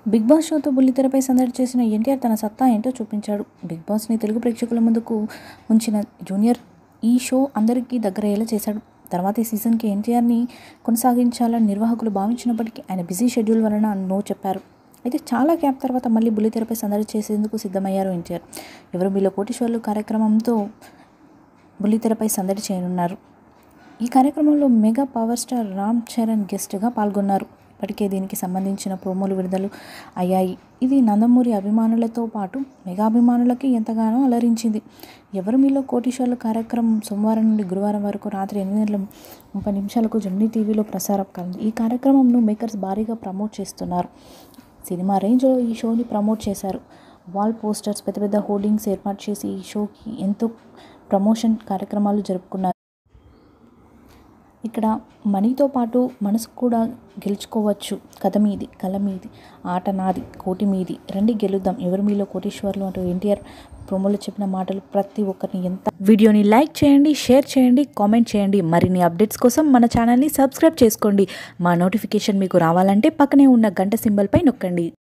big boss షోతో బుల్లితెరపై సందడి చేసిన ఎన్టీఆర్ తన సత్తా ఏంటో చూపించాడు బిగ్ బాస్ని తెలుగు ప్రేక్షకుల ముందుకు ఉంచిన జూనియర్ ఈ షో అందరికీ దగ్గరయ్యేలా చేశాడు తర్వాతి సీజన్కి ఎన్టీఆర్ని కొనసాగించాలని నిర్వాహకులు భావించినప్పటికీ ఆయన బిజీ షెడ్యూల్ వలన నో చెప్పారు అయితే చాలా గ్యాప్ తర్వాత మళ్ళీ బుల్లితెరపై సందడి చేసేందుకు సిద్ధమయ్యారు ఎన్టీఆర్ ఎవరు మీలో కోటీశ్వర్లు కార్యక్రమంతో బుల్లితెరపై సందడి చేయనున్నారు ఈ కార్యక్రమంలో mega power star Ram Charan గెస్ట్గా పాల్గొన్నారు ఇప్పటికే దీనికి సంబంధించిన ప్రోమోలు విడుదల అయ్యాయి ఇది నందమూరి అభిమానులతో పాటు మెగా అభిమానులకి ఎంతగానో అలరించింది ఎవరు మీలో కోటీశ్వర్ల కార్యక్రమం సోమవారం నుండి గురువారం వరకు రాత్రి ఎనిమిది గంటల ముప్పై నిమిషాలకు జమ్నీ టీవీలో ప్రసారం కానుంది ఈ కార్యక్రమంను మేకర్స్ భారీగా ప్రమోట్ చేస్తున్నారు సినిమా రేంజ్లో ఈ షోని ప్రమోట్ చేశారు వాల్ పోస్టర్స్ పెద్ద పెద్ద హోర్డింగ్స్ ఏర్పాటు చేసి ఈ షోకి ఎంతో ప్రమోషన్ కార్యక్రమాలు జరుపుకున్నారు ఇక్కడ మనీతో పాటు మనసు కూడా గెలుచుకోవచ్చు కథ మీది కళ మీది ఆట నాది కోటి మీది రండి గెలుద్దాం ఎవరు మీలో కోటీశ్వర్లు అంటూ ఎన్టీఆర్ ప్రోమోలో చెప్పిన మాటలు ప్రతి ఒక్కరిని ఎంత వీడియోని లైక్ చేయండి షేర్ చేయండి కామెంట్ చేయండి మరిన్ని అప్డేట్స్ కోసం మన ఛానల్ని సబ్స్క్రైబ్ చేసుకోండి మా నోటిఫికేషన్ మీకు రావాలంటే పక్కనే ఉన్న గంట సింబల్పై నొక్కండి